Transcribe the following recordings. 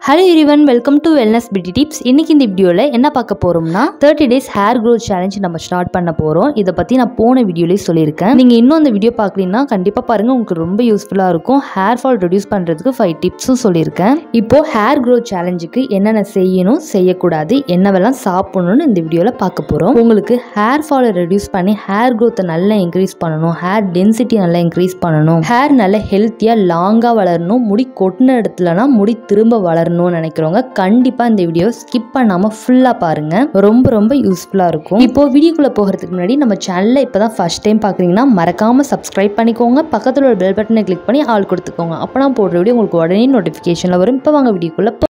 hello everyone welcome to wellness beauty tips இன்னைக்கு இந்த வீடியோவில் என்ன பார்க்க போகிறோம்னா thirty days hair growth challenge நம்ம ஸ்டார்ட் பண்ண போகிறோம் இதை பற்றி நான் போன வீடியோலேயே சொல்லியிருக்கேன் நீங்கள் இன்னும் அந்த வீடியோ பார்க்கலீங்கன்னா கண்டிப்பாக பாருங்கள் உங்களுக்கு ரொம்ப யூஸ்ஃபுல்லாக இருக்கும் ஹேர் ஃபால் ரெடியூஸ் பண்ணுறதுக்கு ஃபைவ் டிப்ஸும் சொல்லியிருக்கேன் இப்போது ஹேர் க்ரோத் சேலஞ்சுக்கு என்னென்ன செய்யணும் செய்யக்கூடாது என்னவெல்லாம் சாப்பிடணும்னு இந்த வீடியோவில் பார்க்க போகிறோம் உங்களுக்கு ஹேர் ஃபாலை ரெடியூஸ் பண்ணி ஹேர் க்ரோத்தை நல்லா இன்க்ரீஸ் பண்ணணும் ஹேர் டென்சிட்டி நல்லா இன்க்ரீஸ் பண்ணணும் ஹேர் நல்லா ஹெல்த்தியாக லாங்காக வளரணும் முடி கொட்டின இடத்துலனா முடி திரும்ப வளரணும்னு நினைக்கிறவங்க கண்டிப்பாக இந்த வீடியோ ஸ்கிப் பண்ணாமல் ஃபுல்லாக பாருங்கள் ரொம்ப ரொம்ப யூஸ்ஃபுல்லாக இருக்கும் இப்போ வீடியோக்குள்ளே போகிறதுக்கு முன்னாடி நம்ம சேனலில் இப்போ தான் ஃபஸ்ட் டைம் பார்க்குறீங்கன்னா மறக்காமல் சப்ஸ்கிரைப் பண்ணிக்கோங்க பக்கத்தில் ஒரு பெல் பட்டனை கிளிக் பண்ணி ஆள் கொடுத்துக்கோங்க அப்போ நான் போடுற வீடியோ உங்களுக்கு உடனே நோட்டிஃபிகேஷனில் வரும் இப்போ வாங்க வீடியோக்குள்ளே போ-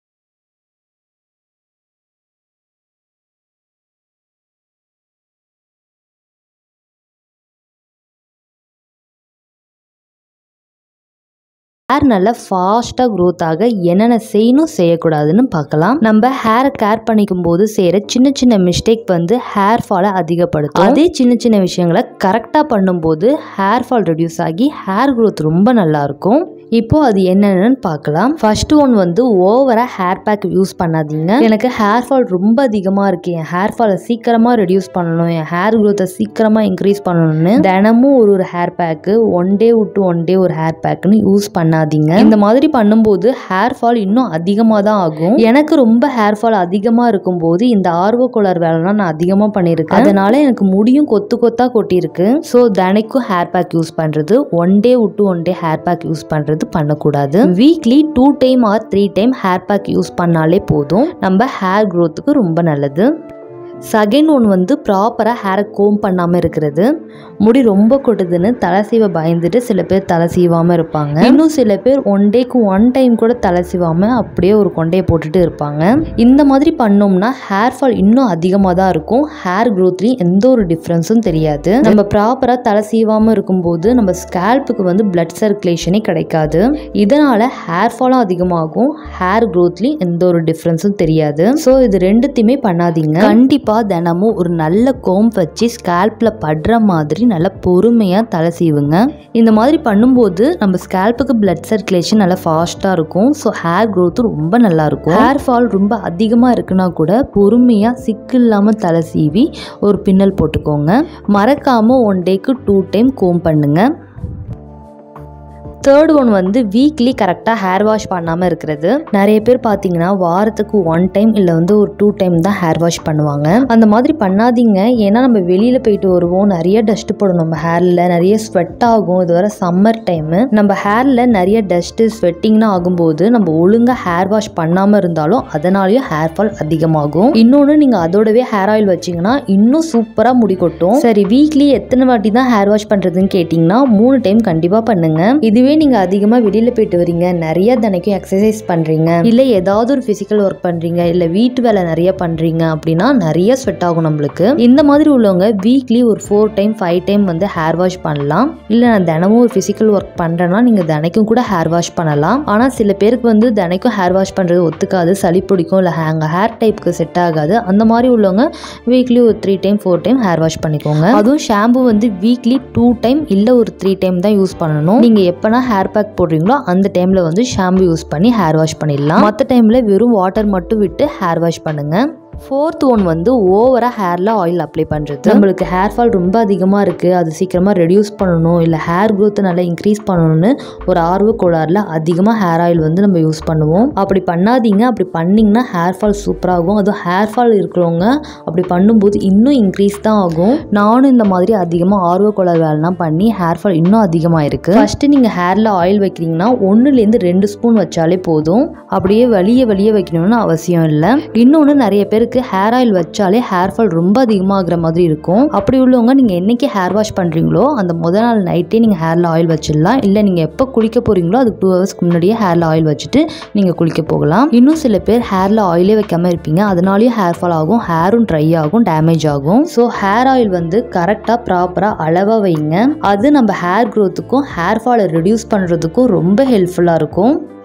ஹேர் நல்லா ஃபாஸ்ட்டாக க்ரோத் ஆக என்னென்ன செய்யணும் செய்யக்கூடாதுன்னு பார்க்கலாம் நம்ம ஹேரை கேர் பண்ணிக்கும் போது செய்கிற சின்ன சின்ன மிஸ்டேக் வந்து ஹேர் ஃபாலை அதிகப்படுத்தும் அதே சின்ன சின்ன விஷயங்களை கரெக்டாக பண்ணும்போது ஹேர் ஃபால் ரெடியூஸ் ஆகி ஹேர் க்ரோத் ரொம்ப நல்லா இருக்கும் இப்போ அது என்னென்னு பார்க்கலாம் ஃபர்ஸ்ட் ஒன் வந்து ஓவராக ஹேர் பேக் யூஸ் பண்ணாதீங்க எனக்கு ஹேர் ஃபால் ரொம்ப அதிகமாக இருக்கு என் ஹேர் ஃபாலை சீக்கிரமாக ரெடியூஸ் பண்ணணும் என் ஹேர் க்ரோத்தை சீக்கிரமாக இன்க்ரீஸ் பண்ணணும்னு தினமும் ஒரு ஒரு ஹேர் பேக்கு ஒன் டே விட்டு ஒன் டே ஒரு ஹேர் பேக்குன்னு யூஸ் பண்ணாதீங்க இந்த மாதிரி பண்ணும்போது ஹேர் ஃபால் இன்னும் அதிகமாக தான் ஆகும் எனக்கு ரொம்ப ஹேர் ஃபால் அதிகமாக இருக்கும்போது இந்த ஆர்வ கோளாறு வேலைலாம் நான் அதிகமாக பண்ணியிருக்கேன் அதனால எனக்கு முடியும் கொத்து கொத்தா கொட்டியிருக்கு ஸோ தினைக்கும் ஹேர் பேக் யூஸ் பண்ணுறது ஒன் டே விட்டு one day hair pack use பண்ணுறது பண்ணக்கூடாது weekly two time or three time hair pack use பண்ணாலே போதும் நம்ம ஹேர் க்ரோத்துக்கு ரொம்ப நல்லது செகண்ட் ஒன் வந்து ப்ராப்பராக ஹேரை கோம் பண்ணாமல் இருக்கிறது முடி ரொம்ப கொட்டுதுன்னு தலை சீவ பயந்துட்டு சில பேர் தலை சீவாமல் இருப்பாங்க இன்னும் சில பேர் ஒன் டேக்கு ஒன் டைம் கூட தலை சீவாமல் அப்படியே ஒரு கொண்டையை போட்டுட்டு இருப்பாங்க இந்த மாதிரி பண்ணோம்னா ஹேர் ஃபால் இன்னும் அதிகமாக தான் இருக்கும் ஹேர் க்ரோத்லேயும் எந்த ஒரு டிஃப்ரென்ஸும் தெரியாது நம்ம ப்ராப்பராக தலை சீவாமல் இருக்கும்போது நம்ம ஸ்கேல்ப்புக்கு வந்து பிளட் சர்க்குலேஷனே கிடைக்காது இதனால ஹேர் ஃபாலும் அதிகமாகும் ஹேர் க்ரோத்லேயும் எந்த ஒரு டிஃப்ரென்ஸும் தெரியாது ஸோ இது ரெண்டுத்தையுமே பண்ணாதீங்க கண்டிப்பாக தினமும் ஒரு நல்ல கோம் வச்சு ஸ்கேல்பில் படுற மாதிரி நல்லா பொறுமையாக தலை சீவுங்க இந்த மாதிரி பண்ணும்போது நம்ம ஸ்கேல்ப்புக்கு பிளட் சர்க்குலேஷன் நல்லா ஃபாஸ்ட்டாக இருக்கும் ஸோ ஹேர் க்ரோத்தும் ரொம்ப நல்லா இருக்கும் ஹேர் ஃபால் ரொம்ப அதிகமாக இருக்குன்னா கூட பொறுமையாக சிக்கு இல்லாமல் தலை சீவி ஒரு பின்னல் போட்டுக்கோங்க மறக்காமல் ஒன் டேக்கு டூ டைம் கோம் பண்ணுங்க தேர்ட் ஒன் வந்து வீக்லி கரெக்டாக ஹேர் வாஷ் பண்ணாமல் இருக்கிறது நிறைய பேர் பார்த்தீங்கன்னா வாரத்துக்கு ஒன் டைம் இல்லை வந்து ஒரு டூ டைம் தான் ஹேர் வாஷ் பண்ணுவாங்க அந்த மாதிரி பண்ணாதீங்க ஏன்னா நம்ம வெளியில் போயிட்டு வருவோம் நிறைய டஸ்ட் படும் நம்ம ஹேரில் நிறைய ஸ்வெட் ஆகும் இது வர சம்மர் டைமு நம்ம ஹேரில் நிறைய டஸ்ட்டு ஸ்வெட்டிங்னு ஆகும்போது நம்ம ஒழுங்காக ஹேர் வாஷ் பண்ணாமல் இருந்தாலும் அதனாலேயும் ஹேர் ஃபால் அதிகமாகும் இன்னொன்று நீங்கள் அதோடவே ஹேர் ஆயில் வச்சிங்கன்னா இன்னும் சூப்பராக முடி கொட்டும் சரி வீக்லி எத்தனை வாட்டி தான் ஹேர் வாஷ் பண்ணுறதுன்னு கேட்டிங்கன்னா மூணு டைம் கண்டிப்பாக பண்ணுங்க இதுவே நீங்கள் அதிகமாக வெளியில் போயிட்டு வரீங்க நிறைய தினைக்கும் எக்ஸசைஸ் பண்ணுறீங்க இல்லை ஏதாவது ஒரு ஃபிசிக்கல் ஒர்க் பண்ணுறீங்க இல்லை வீட்டு வேலை நிறைய பண்ணுறீங்க அப்படின்னா நிறைய ஸ்வெட் ஆகும் நம்மளுக்கு இந்த மாதிரி உள்ளவங்க வீக்லி ஒரு ஃபோர் டைம் ஃபைவ் டைம் வந்து ஹேர் வாஷ் பண்ணலாம் இல்லை நான் தினமும் ஒரு ஃபிசிக்கல் ஒர்க் பண்ணுறேன்னா நீங்கள் தினைக்கும் கூட ஹேர் வாஷ் பண்ணலாம் ஆனால் சில பேருக்கு வந்து தினைக்கும் ஹேர் வாஷ் பண்ணுறது ஒத்துக்காது சளி பிடிக்கும் இல்லை அங்கே ஹேர் டைப்புக்கு செட் ஆகாது அந்த மாதிரி உள்ளவங்க வீக்லி ஒரு three time four time hair wash பண்ணிக்கோங்க அதுவும் ஷாம்பு வந்து வீக்லி டூ டைம் இல்லை ஒரு த்ரீ டைம் தான் யூஸ் பண்ணணும் நீங்கள் எப்போனா ஹேர் பேக் போடுறீங்களோ அந்த டைமில் வந்து ஷாம்பு யூஸ் பண்ணி ஹேர் வாஷ் பண்ணிடலாம் மற்ற டைமில் வெறும் வாட்டர் மட்டும் விட்டு ஹேர் வாஷ் பண்ணுங்கள் ஃபோர்த் ஒன் வந்து ஓவராக ஹேரில் ஆயில் அப்ளை பண்ணுறது நம்மளுக்கு ஹேர் ஃபால் ரொம்ப அதிகமாக இருக்குது அது சீக்கிரமாக ரெடியூஸ் பண்ணணும் இல்லை ஹேர் க்ரோத்தை நல்லா இன்க்ரீஸ் பண்ணணும்னு ஒரு ஆர்வ கோளாறில் அதிகமாக ஹேர் ஆயில் வந்து நம்ம யூஸ் பண்ணுவோம் அப்படி பண்ணாதீங்க அப்படி பண்ணிங்கன்னா ஹேர் ஃபால் சூப்பராகும் அதுவும் ஹேர் ஃபால் இருக்கிறவங்க அப்படி பண்ணும்போது இன்னும் இன்க்ரீஸ் தான் ஆகும் நானும் இந்த மாதிரி அதிகமாக ஆர்வ கோளாறு வேலைலாம் பண்ணி ஹேர் ஃபால் இன்னும் அதிகமாக இருக்குது ஃபஸ்ட்டு நீங்கள் ஹேரில் ஆயில் வைக்கிறீங்கன்னா ஒன்றுலேருந்து ரெண்டு ஸ்பூன் வச்சாலே போதும் அப்படியே வலிய வலிய வைக்கணும்னு அவசியம் இல்லை இன்னொன்று நிறைய பேருக்கு ஹேர் ஆயில் வச்சாலே ஹேர் ஃபால் ரொம்ப அதிகமாகிற மாதிரி இருக்கும் அப்படி உள்ளவங்க நீங்கள் என்னைக்கு ஹேர் வாஷ் பண்ணுறீங்களோ அந்த முதல் நாள் நைட்டே நீங்கள் ஹேரில் ஆயில் வச்சிடலாம் இல்லை நீங்கள் எப்போ குளிக்க போகிறீங்களோ அதுக்கு டூ ஹவர்ஸ்க்கு முன்னாடியே ஹேரில் ஆயில் வச்சுட்டு நீங்கள் குளிக்க போகலாம் இன்னும் சில பேர் ஹேரில் ஆயிலே வைக்காம இருப்பீங்க அதனாலேயும் ஹேர் ஃபால் ஆகும் ஹேரும் ட்ரை ஆகும் டேமேஜ் ஆகும் ஸோ ஹேர் ஆயில் வந்து கரெக்டாக ப்ராப்பராக அளவாக வைங்க அது நம்ம ஹேர் க்ரோத்துக்கும் ஹேர் ஃபாலை ரெடியூஸ் பண்ணுறதுக்கும் ரொம்ப ஹெல்ப்ஃபுல்லாக இருக்கும்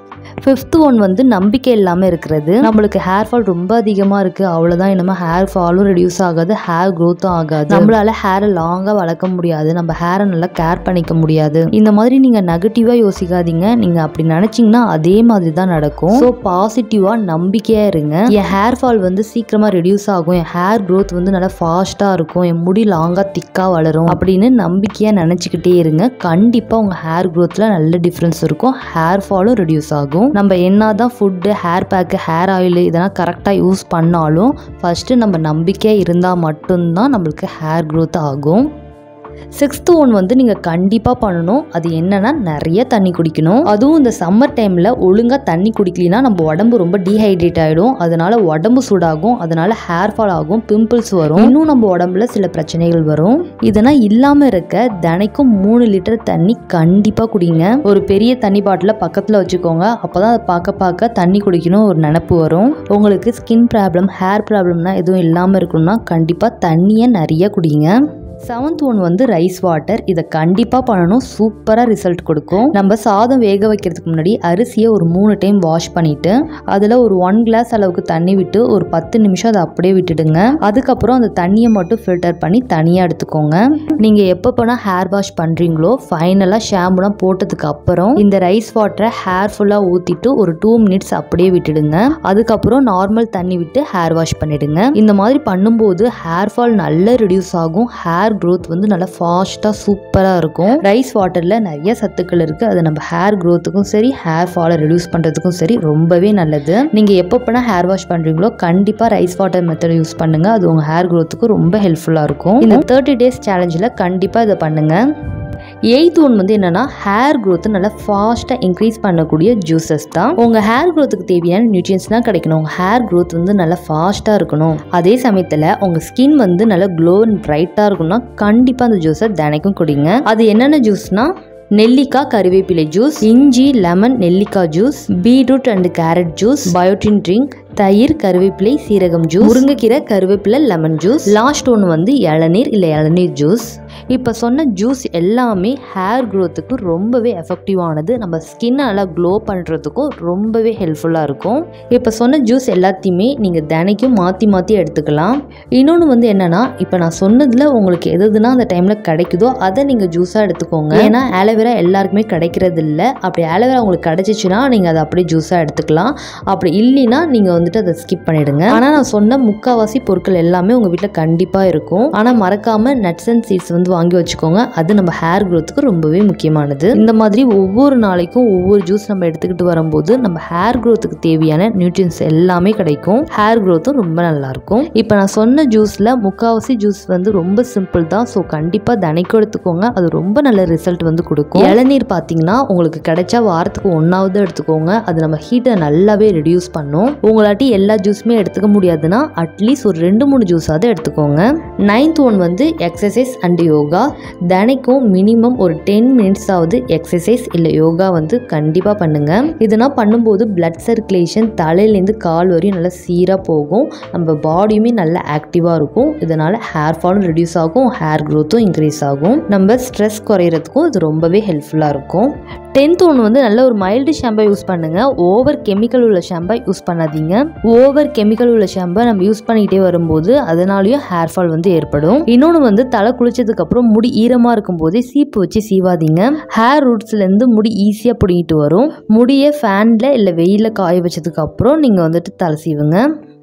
ஃபிஃப்த் ஒன் வந்து நம்பிக்கை இல்லாமல் இருக்கிறது நம்மளுக்கு ஹேர் ஃபால் ரொம்ப அதிகமாக இருக்குது அவ்வளோதான் நம்ம ஹேர் ஃபாலும் ரெடியூஸ் ஆகாது ஹேர் க்ரோத்தும் ஆகாது நம்மளால ஹேரை லாங்காக வளர்க்க முடியாது நம்ம ஹேரை நல்லா கேர் பண்ணிக்க முடியாது இந்த மாதிரி நீங்கள் நெகட்டிவாக யோசிக்காதீங்க நீங்கள் அப்படி நினச்சிங்கன்னா அதே மாதிரி தான் நடக்கும் ஸோ பாசிட்டிவாக நம்பிக்கையாக இருங்க என் ஹேர் ஃபால் வந்து சீக்கிரமாக ரெடியூஸ் ஆகும் என் ஹேர் க்ரோத் வந்து நல்லா ஃபாஸ்ட்டாக இருக்கும் என் முடி லாங்காக திக்காக வளரும் அப்படின்னு நம்பிக்கையாக நினச்சிக்கிட்டே இருங்க கண்டிப்பாக உங்கள் ஹேர் க்ரோத்தில் நல்ல டிஃப்ரென்ஸ் இருக்கும் ஹேர் ஃபாலும் ரெடியூஸ் ஆகும் நம்ம என்ன தான் food hair pack hair oil இதெல்லாம் கரெக்டாக யூஸ் பண்ணாலும் ஃபஸ்ட்டு நம்ம நம்பிக்கையாக இருந்தால் மட்டும்தான் நம்மளுக்கு ஹேர் க்ரோத் ஆகும் சிக்ஸ்த்து ஒன் வந்து நீங்கள் கண்டிப்பாக பண்ணணும் அது என்னன்னா நிறைய தண்ணி குடிக்கணும் அதுவும் இந்த சம்மர் டைமில் ஒழுங்காக தண்ணி குடிக்கலினா நம்ம உடம்பு ரொம்ப டீஹைட்ரேட் ஆகிடும் அதனால உடம்பு சூடாகும் அதனால ஹேர் ஃபால் ஆகும் பிம்பிள்ஸ் வரும் இன்னும் நம்ம உடம்புல சில பிரச்சனைகள் வரும் இதெல்லாம் இல்லாமல் இருக்க தினைக்கும் மூணு லிட்டர் தண்ணி கண்டிப்பாக குடிங்க ஒரு பெரிய தண்ணி பாட்டிலை பக்கத்தில் வச்சுக்கோங்க அப்போ தான் அதை பார்க்க பார்க்க தண்ணி குடிக்கணும் ஒரு நினப்பு வரும் உங்களுக்கு ஸ்கின் ப்ராப்ளம் ஹேர் ப்ராப்ளம்னா எதுவும் இல்லாமல் இருக்கணும்னா கண்டிப்பாக தண்ணியை நிறைய குடிங்க செவன்த் ஒன் வந்து ரைஸ் வாட்டர் இதை கண்டிப்பாக பண்ணணும் சூப்பராக ரிசல்ட் கொடுக்கும் நம்ம சாதம் வேக வைக்கிறதுக்கு முன்னாடி அரிசியை ஒரு மூணு டைம் வாஷ் பண்ணிவிட்டு அதில் ஒரு ஒன் கிளாஸ் அளவுக்கு தண்ணி விட்டு ஒரு பத்து நிமிஷம் அதை அப்படியே விட்டுடுங்க அதுக்கப்புறம் அந்த தண்ணியை மட்டும் ஃபில்டர் பண்ணி தனியாக எடுத்துக்கோங்க நீங்கள் எப்போ போனால் ஹேர் வாஷ் பண்ணுறீங்களோ ஃபைனலாக ஷாம்புலாம் போட்டதுக்கு அப்புறம் இந்த ரைஸ் வாட்டரை ஹேர் ஃபுல்லாக ஊற்றிட்டு ஒரு டூ மினிட்ஸ் அப்படியே விட்டுடுங்க அதுக்கப்புறம் நார்மல் தண்ணி விட்டு ஹேர் வாஷ் பண்ணிடுங்க இந்த மாதிரி பண்ணும்போது ஹேர் ஃபால் நல்லா ரெடியூஸ் ஆகும் ஹேர் க்ரோத் வந்து நல்லா ஃபாஸ்ட்டாக சூப்பராக இருக்கும் ரைஸ் வாட்டரில் நிறைய சத்துக்கள் இருக்குது அது நம்ம ஹேர் க்ரோத்துக்கும் சரி ஹேர் ஃபாலை ரெடியூஸ் பண்ணுறதுக்கும் சரி ரொம்பவே நல்லது நீங்கள் எப்போ பண்ணால் ஹேர் வாஷ் பண்ணுறீங்களோ கண்டிப்பாக ரைஸ் வாட்டர் மெத்தட் யூஸ் பண்ணுங்கள் அது உங்கள் ஹேர் க்ரோத்துக்கு ரொம்ப ஹெல்ப்ஃபுல்லாக இருக்கும் இந்த தேர்ட்டி டேஸ் சேலஞ்சில் கண்டிப்பாக இதை பண்ணுங்கள் எயித் ஒன் வந்து என்னன்னா ஹேர் growth நல்லா ஃபாஸ்ட்டாக இன்க்ரீஸ் பண்ணக்கூடிய ஜூசஸ் தான் உங்கள் ஹேர் க்ரோத்துக்கு தேவையான நியூட்ரியன்ஸ்லாம் கிடைக்கணும் உங்கள் ஹேர் growth வந்து நல்லா ஃபாஸ்ட்டாக இருக்கணும் அதே சமயத்தில் உங்கள் ஸ்கின் வந்து நல்லா க்ளோ அண்ட் பிரைட்டாக இருக்கணும்னா கண்டிப்பாக அந்த ஜூஸை தினைக்கும் குடிங்க அது என்னென்ன ஜூஸ்னா நெல்லிக்காய் கறிவேப்பிலை ஜூஸ் இஞ்சி லெமன் நெல்லிக்காய் juice beetroot and carrot juice biotin drink தயிர் கருவேப்பிலை சீரகம் ஜூஸ் முருங்கைக்கீரை கருவேப்பிலை லெமன் ஜூஸ் லாஸ்ட் ஒன்று வந்து இளநீர் இல்லை இளநீர் ஜூஸ் இப்போ சொன்ன ஜூஸ் எல்லாமே ஹேர் க்ரோத்துக்கு ரொம்பவே எஃபெக்டிவானது நம்ம ஸ்கின்னை நல்லா க்ளோ பண்ணுறதுக்கும் ரொம்பவே ஹெல்ப்ஃபுல்லாக இருக்கும் இப்போ சொன்ன ஜூஸ் எல்லாத்தையுமே நீங்கள் தினைக்கும் மாற்றி மாற்றி எடுத்துக்கலாம் இன்னொன்று வந்து என்னென்னா இப்போ நான் சொன்னதில் உங்களுக்கு எது எதுனா அந்த டைமில் கிடைக்குதோ அதை நீங்கள் ஜூஸாக எடுத்துக்கோங்க ஏன்னா ஆலோவேரா எல்லாருக்குமே கிடைக்கிறது இல்லை அப்படி ஆலோவேரா உங்களுக்கு கிடைச்சிச்சுன்னா நீங்கள் அதை அப்படியே ஜூஸாக எடுத்துக்கலாம் அப்படி இல்லைன்னா நீங்கள் வந்துட்டு அதை ஸ்கிப் பண்ணிடுங்க ஆனால் நான் சொன்ன முக்கால்வாசி பொருட்கள் எல்லாமே உங்கள் வீட்டில் கண்டிப்பாக இருக்கும் ஆனால் மறக்காமல் நட்ஸ் அண்ட் சீட்ஸ் வந்து வாங்கி வச்சுக்கோங்க அது நம்ம ஹேர் க்ரோத்துக்கு ரொம்பவே முக்கியமானது இந்த மாதிரி ஒவ்வொரு நாளைக்கும் ஒவ்வொரு ஜூஸ் நம்ம எடுத்துக்கிட்டு வரும்போது நம்ம ஹேர் க்ரோத்துக்கு தேவையான நியூட்ரியன்ஸ் எல்லாமே கிடைக்கும் ஹேர் க்ரோத்தும் ரொம்ப நல்லா இருக்கும் இப்போ நான் சொன்ன ஜூஸில் முக்கால்வாசி ஜூஸ் வந்து ரொம்ப சிம்பிள் தான் ஸோ கண்டிப்பாக தினைக்கும் எடுத்துக்கோங்க அது ரொம்ப நல்ல ரிசல்ட் வந்து கொடுக்கும் இளநீர் பார்த்தீங்கன்னா உங்களுக்கு கிடைச்சா வாரத்துக்கு ஒன்றாவது எடுத்துக்கோங்க அது நம்ம ஹீட்டை நல்லாவே ரெடியூஸ் பண்ணும் உங்களாட்டி எல்லா ஜூஸுமே எடுத்துக்க முடியாதுன்னா அட்லீஸ்ட் ஒரு ரெண்டு மூணு ஜூஸாவது எடுத்துக்கோங்க நைன்த் ஒன் வந்து எக்ஸசைஸ் அண்ட் யோகா தினைக்கும் மினிமம் ஒரு டென் மினிட்ஸ் ஆகுது எக்ஸசைஸ் இல்லை யோகா வந்து கண்டிப்பாக பண்ணுங்க இதெல்லாம் பண்ணும்போது பிளட் சர்க்குலேஷன் தலையிலேருந்து கால் வரையும் நல்லா சீராக போகும் நம்ம பாடியுமே நல்லா ஆக்டிவாக இருக்கும் இதனால் ஹேர் ஃபாலும் ரெடியூஸ் ஆகும் ஹேர் க்ரோத்தும் இன்க்ரீஸ் ஆகும் நம்ம ஸ்ட்ரெஸ் குறையிறதுக்கும் இது ரொம்பவே ஹெல்ப்ஃபுல்லாக இருக்கும் டென்த் ஒன்று வந்து நல்ல ஒரு மைல்டு ஷாம்பை யூஸ் பண்ணுங்க ஓவர் கெமிக்கல் உள்ள ஷாம்பை யூஸ் பண்ணாதீங்க ஓவர் கெமிக்கல் உள்ள ஷாம்பை நம்ம யூஸ் பண்ணிக்கிட்டே வரும்போது அதனாலயும் ஹேர் ஃபால் வந்து ஏற்படும் இன்னொன்று வந்து தலை குளிச்சதுக்கு அப்புறம் முடி ஈரமாக இருக்கும்போதே சீப்பு வச்சு சீவாதீங்க ஹேர் ரூட்ஸ்லேருந்து முடி ஈஸியாக பிடிங்கிட்டு வரும் முடியை ஃபேனில் இல்லை வெயிலில் காய வச்சதுக்கு அப்புறம் நீங்கள் வந்துட்டு தலை சீவுங்க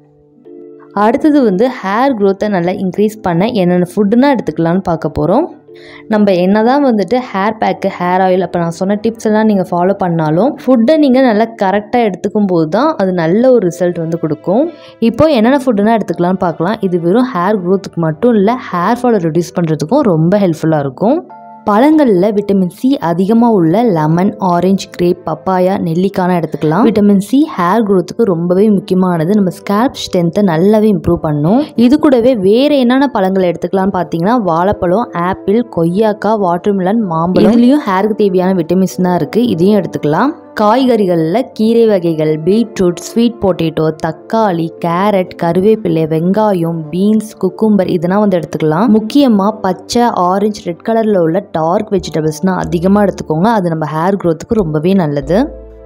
அடுத்தது வந்து ஹேர் க்ரோத்தை நல்லா இன்க்ரீஸ் பண்ண என்னென்ன ஃபுட்டுனா எடுத்துக்கலாம்னு பார்க்க போகிறோம் நம்ம என்னதான் வந்துட்டு ஹேர் பேக்கு ஹேர் ஆயில் அப்போ நான் சொன்ன டிப்ஸ் எல்லாம் நீங்கள் ஃபாலோ பண்ணாலும் ஃபுட்டை நீங்கள் நல்லா கரெக்டாக எடுத்துக்கும் போது தான் அது நல்ல ஒரு ரிசல்ட் வந்து கொடுக்கும் இப்போ என்னென்ன ஃபுட்டுனா எடுத்துக்கலாம்னு பார்க்கலாம் இது வெறும் ஹேர் க்ரோத்துக்கு மட்டும் இல்லை ஹேர் ஃபாலை ரெடியூஸ் பண்ணுறதுக்கும் ரொம்ப ஹெல்ப்ஃபுல்லாக இருக்கும் பழங்களில் விட்டமின் சி அதிகமாக உள்ள லெமன் ஆரஞ்சு கிரேப் பப்பாயா நெல்லிக்கான எடுத்துக்கலாம் விட்டமின் சி ஹேர் க்ரோத்துக்கு ரொம்பவே முக்கியமானது நம்ம ஸ்கேல்ப் ஸ்ட்ரென்த்தை நல்லாவே இம்ப்ரூவ் பண்ணும் இது கூடவே வேறு என்னென்ன பழங்கள் எடுத்துக்கலாம்னு பார்த்தீங்கன்னா வாழைப்பழம் ஆப்பிள் கொய்யாக்காய் வாட்டர்மெலன் மாம்பழம் இதுலேயும் ஹேருக்கு தேவையான விட்டமின்ஸ் தான் இருக்குது இதையும் எடுத்துக்கலாம் காய்கறிகளில் கீரை வகைகள் பீட்ரூட் ஸ்வீட் பொட்டேட்டோ தக்காளி கேரட் கருவேப்பிலை வெங்காயம் பீன்ஸ் குக்கும்பர் இதெல்லாம் வந்து எடுத்துக்கலாம் முக்கியமாக பச்சை ஆரஞ்சு ரெட் கலரில் உள்ள டார்க் வெஜிடபிள்ஸ்னால் அதிகமாக எடுத்துக்கோங்க அது நம்ம ஹேர் க்ரோத்துக்கு ரொம்பவே நல்லது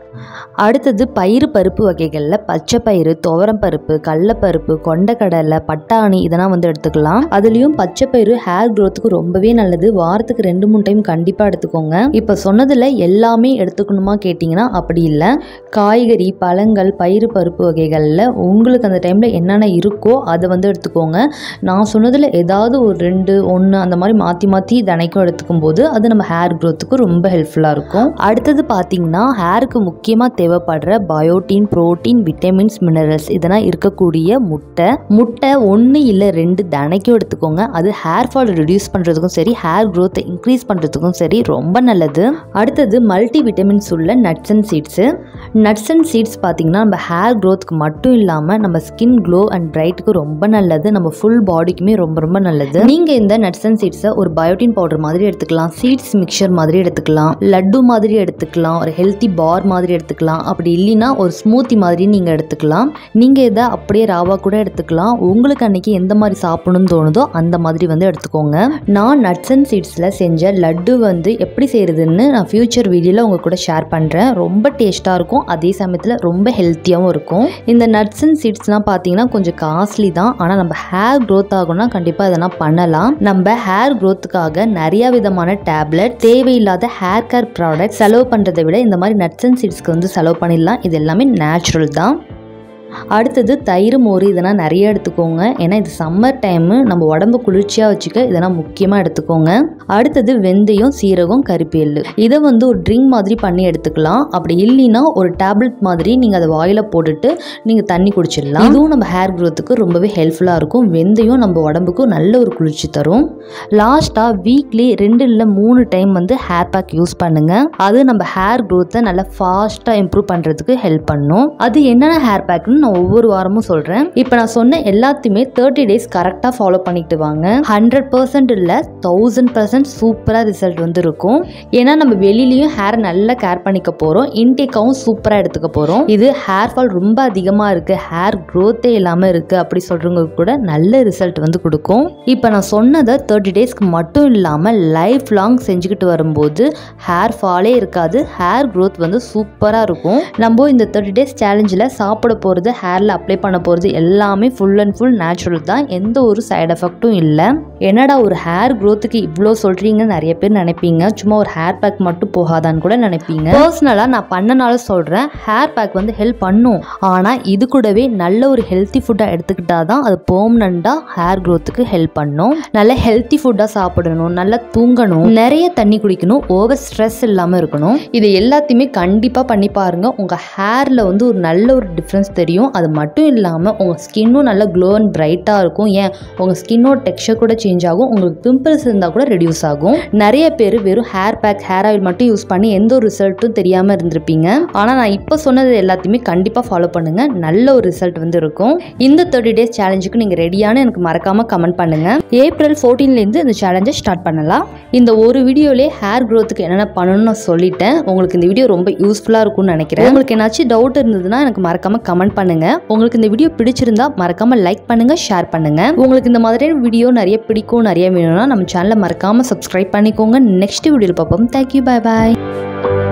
அடுத்தது பயிறு பருப்பு வகைகளில் பச்சை பயிறு துவரம் பருப்பு கடலப்பருப்பு கொண்டக்கடலை பட்டாணி இதெல்லாம் வந்து எடுத்துக்கலாம் அதுலேயும் பச்சை பயிறு ஹேர் க்ரோத்துக்கு ரொம்பவே நல்லது வாரத்துக்கு ரெண்டு மூணு டைம் கண்டிப்பாக எடுத்துக்கோங்க இப்போ சொன்னதில் எல்லாமே எடுத்துக்கணுமா கேட்டிங்கன்னா அப்படி இல்லை காய்கறி பழங்கள் பயிறு பருப்பு வகைகளில் உங்களுக்கு அந்த டைமில் என்னென்ன இருக்கோ அதை வந்து எடுத்துக்கோங்க நான் சொன்னதில் ஏதாவது ஒரு ரெண்டு ஒன்று அந்த மாதிரி மாற்றி மாற்றி தினைக்கும் எடுத்துக்கும் போது அது நம்ம ஹேர் க்ரோத்துக்கு ரொம்ப ஹெல்ப்ஃபுல்லாக இருக்கும் அடுத்தது பார்த்தீங்கன்னா ஹேருக்கு முக்கியமாக தேவைப்படுற பயோட்டின் புரோட்டீன் விட்டமின்ஸ் மினரல்ஸ் இதெல்லாம் இருக்கக்கூடிய முட்டை முட்டை ஒன்று இல்லை ரெண்டு தினைக்கும் எடுத்துக்கோங்க அது ஹேர் ஃபால் ரிடியூஸ் பண்ணுறதுக்கும் சரி ஹேர் க்ரோத்தை இன்க்ரீஸ் பண்ணுறதுக்கும் சரி ரொம்ப நல்லது அடுத்தது மல்டி விட்டமின்ஸ் உள்ள nuts and seeds nuts and seeds பார்த்தீங்கன்னா நம்ம ஹேர் க்ரோத்துக்கு மட்டும் இல்லாமல் நம்ம ஸ்கின் க்ளோ அண்ட் பிரைட்டுக்கு ரொம்ப நல்லது நம்ம ஃபுல் பாடிக்குமே ரொம்ப ரொம்ப நல்லது நீங்கள் இந்த நட்ஸ் அண்ட் சீட்ஸை ஒரு பயோட்டின் பவுடர் மாதிரி எடுத்துக்கலாம் சீட்ஸ் மிக்சர் மாதிரி எடுத்துக்கலாம் லட்டு மாதிரி எடுத்துக்கலாம் ஒரு ஹெல்த்தி பார் மாதிரி எடுத்துக்கலாம் அப்படி இல்லைன்னா ஒரு ஸ்மூத்தி மாதிரி நீங்கள் எடுத்துக்கலாம் நீங்கள் இதை அப்படியே ராவா கூட எடுத்துக்கலாம் உங்களுக்கு அன்னைக்கு எந்த மாதிரி சாப்பிடணும்னு தோணுதோ அந்த மாதிரி வந்து எடுத்துக்கோங்க நான் நட்ஸ் அண்ட் சீட்ஸில் செஞ்ச லட்டு வந்து எப்படி செய்கிறதுன்னு நான் ஃப்யூச்சர் வீடியோவில் உங்கள் கூட ஷேர் பண்ணுறேன் ரொம்ப டேஸ்ட்டாக இருக்கும் அதே சமயத்தில் ரொம்ப ஹெல்த்தியாகவும் இருக்கும் இந்த நட்ஸ் அண்ட் சீட்ஸ்லாம் பார்த்தீங்கன்னா கொஞ்சம் காஸ்ட்லி தான் ஆனால் நம்ம ஹேர் க்ரோத் ஆகும்னா கண்டிப்பாக இதெல்லாம் பண்ணலாம் நம்ம ஹேர் க்ரோத்துக்காக நிறைய விதமான டேப்லெட் தேவையில்லாத ஹேர் கேர் ப்ராடக்ட் செலவு பண்ணுறதை விட இந்த மாதிரி நட்ஸ் அண்ட் சீட்ஸ்க்கு வந்து செலவு பண்ணிடலாம் இது எல்லாமே நேச்சுரல் தான் அடுத்தது தயிர் மோர் இதெல்லாம் நிறைய எடுத்துக்கோங்க ஏன்னா இது சம்மர் டைமு நம்ம உடம்பு குளிர்ச்சியாக வச்சுக்க இதெல்லாம் முக்கியமாக எடுத்துக்கோங்க அடுத்தது வெந்தயம் சீரகம் கருப்பேல் இதை வந்து ஒரு ட்ரிங்க் மாதிரி பண்ணி எடுத்துக்கலாம் அப்படி இல்லைன்னா ஒரு டேப்லெட் மாதிரி நீங்கள் அதை வாயில் போட்டுட்டு நீங்கள் தண்ணி குடிச்சிடலாம் இதுவும் நம்ம ஹேர் க்ரோத்துக்கு ரொம்பவே ஹெல்ப்ஃபுல்லாக இருக்கும் வெந்தயம் நம்ம உடம்புக்கு நல்ல ஒரு குளிர்ச்சி தரும் லாஸ்ட்டாக வீக்லி ரெண்டு இல்லை மூணு டைம் வந்து ஹேர் பேக் யூஸ் பண்ணுங்கள் அது நம்ம ஹேர் க்ரோத்தை நல்லா ஃபாஸ்ட்டாக இம்ப்ரூவ் பண்ணுறதுக்கு ஹெல்ப் பண்ணும் அது என்னென்ன ஹேர் பேக்னு நான் ஒவ்வொரு வாரமும் சொல்கிறேன் இப்போ நான் சொன்ன எல்லாத்தையுமே தேர்ட்டி டேஸ் கரெக்டாக ஃபாலோ பண்ணிட்டு வாங்க ஹண்ட்ரட் பர்சன்ட் இல்லை தௌசண்ட் பர்சன்ட் சூப்பராக ரிசல்ட் வந்து இருக்கும் ஏன்னா நம்ம வெளியிலையும் ஹேர் நல்லா கேர் பண்ணிக்க போகிறோம் இன்டேக்காவும் சூப்பராக எடுத்துக்க போகிறோம் இது ஹேர் ஃபால் ரொம்ப அதிகமாக இருக்குது ஹேர் க்ரோத்தே இல்லாமல் இருக்குது அப்படி சொல்கிறவங்களுக்கு கூட நல்ல ரிசல்ட் வந்து கொடுக்கும் இப்போ நான் சொன்னதை தேர்ட்டி டேஸ்க்கு மட்டும் இல்லாமல் லைஃப் லாங் செஞ்சுக்கிட்டு வரும்போது ஹேர் ஃபாலே இருக்காது ஹேர் க்ரோத் வந்து சூப்பராக இருக்கும் நம்ம இந்த தேர்ட்டி டேஸ் சேலஞ்சில் சாப்பிட போகிறது ஹேரில் அப்ளை பண்ண போகிறது எல்லாமே ஃபுல் அண்ட் ஃபுல் நேச்சுரல் தான் எந்த ஒரு சைடு எஃபெக்ட்டும் இல்லை என்னடா ஒரு ஹேர் க்ரோத்துக்கு இவ்வளோ சொல்கிறீங்கன்னு நிறைய பேர் நினைப்பீங்க சும்மா ஒரு ஹேர் பேக் மட்டும் போகாதான்னு கூட நினைப்பீங்க பர்சனலாக நான் பண்ணனால சொல்கிறேன் ஹேர் பேக் வந்து ஹெல்ப் பண்ணும் ஆனால் இது கூடவே நல்ல ஒரு ஹெல்த்தி ஃபுட்டாக எடுத்துக்கிட்டா தான் அது பெர்மனண்ட்டாக ஹேர் க்ரோத்துக்கு ஹெல்ப் பண்ணும் நல்ல ஹெல்த்தி ஃபுட்டாக சாப்பிடணும் நல்லா தூங்கணும் நிறைய தண்ணி குடிக்கணும் ஓவர் ஸ்ட்ரெஸ் இல்லாமல் இருக்கணும் இது எல்லாத்தையுமே கண்டிப்பாக பண்ணி பாருங்க உங்கள் ஹேரில் வந்து ஒரு நல்ல ஒரு டிஃப்ரென்ஸ் தெரியும் அது மட்டும் இல்லாமல் உங்கள் ஸ்கின்னும் நல்ல க்ளோ அண்ட் பிரைட்டாக இருக்கும் ஏன் உங்கள் ஸ்கின்னோட டெக்ஸ்சர் கூட சேஞ்ச் ஆகும் உங்களுக்கு பிம்பிள்ஸ் இருந்தால் கூட ரெடியூஸ் ஆகும் நிறைய பேர் வெறும் ஹேர் பேக் ஹேர் ஆயில் மட்டும் யூஸ் பண்ணி எந்த ஒரு ரிசல்ட்டும் தெரியாமல் இருந்திருப்பீங்க ஆனால் நான் இப்போ சொன்னது எல்லாத்தையுமே கண்டிப்பாக ஃபாலோ பண்ணுங்கள் நல்ல ஒரு ரிசல்ட் வந்து இருக்கும் இந்த தேர்ட்டி டேஸ் சேலஞ்சுக்கு நீங்கள் ரெடியான எனக்கு மறக்காமல் கமெண்ட் பண்ணுங்கள் ஏப்ரல் ஃபோர்டீன்லேருந்து இந்த சேலஞ்சை ஸ்டார்ட் பண்ணலாம் இந்த ஒரு வீடியோலே ஹேர் க்ரோத்துக்கு என்னென்ன பண்ணணும்னு நான் சொல்லிட்டேன் உங்களுக்கு இந்த வீடியோ ரொம்ப யூஸ்ஃபுல்லாக இருக்கும்னு நினைக்கிறேன் உங்களுக்கு ஏதாச்சும் டவுட் இருந்ததுன்னா எனக்கு மறக்காமல் கமெண்ட் பண்ணுங்கள் உங்களுக்கு இந்த வீடியோ பிடிச்சிருந்தா மறக்காமல் லைக் பண்ணுங்கள் ஷேர் பண்ணுங்கள் உங்களுக்கு இந்த மாதிரியான வீடியோ நிறைய பிடிக்கும் நிறைய வேணும்னா நம்ம சேனலை மறக்காமல் சப்ஸ்கிரைப் பண்ணிக்கோங்க நெக்ஸ்ட் வீடியோவில் பார்ப்போம் தேங்க்யூ பாய் பாய்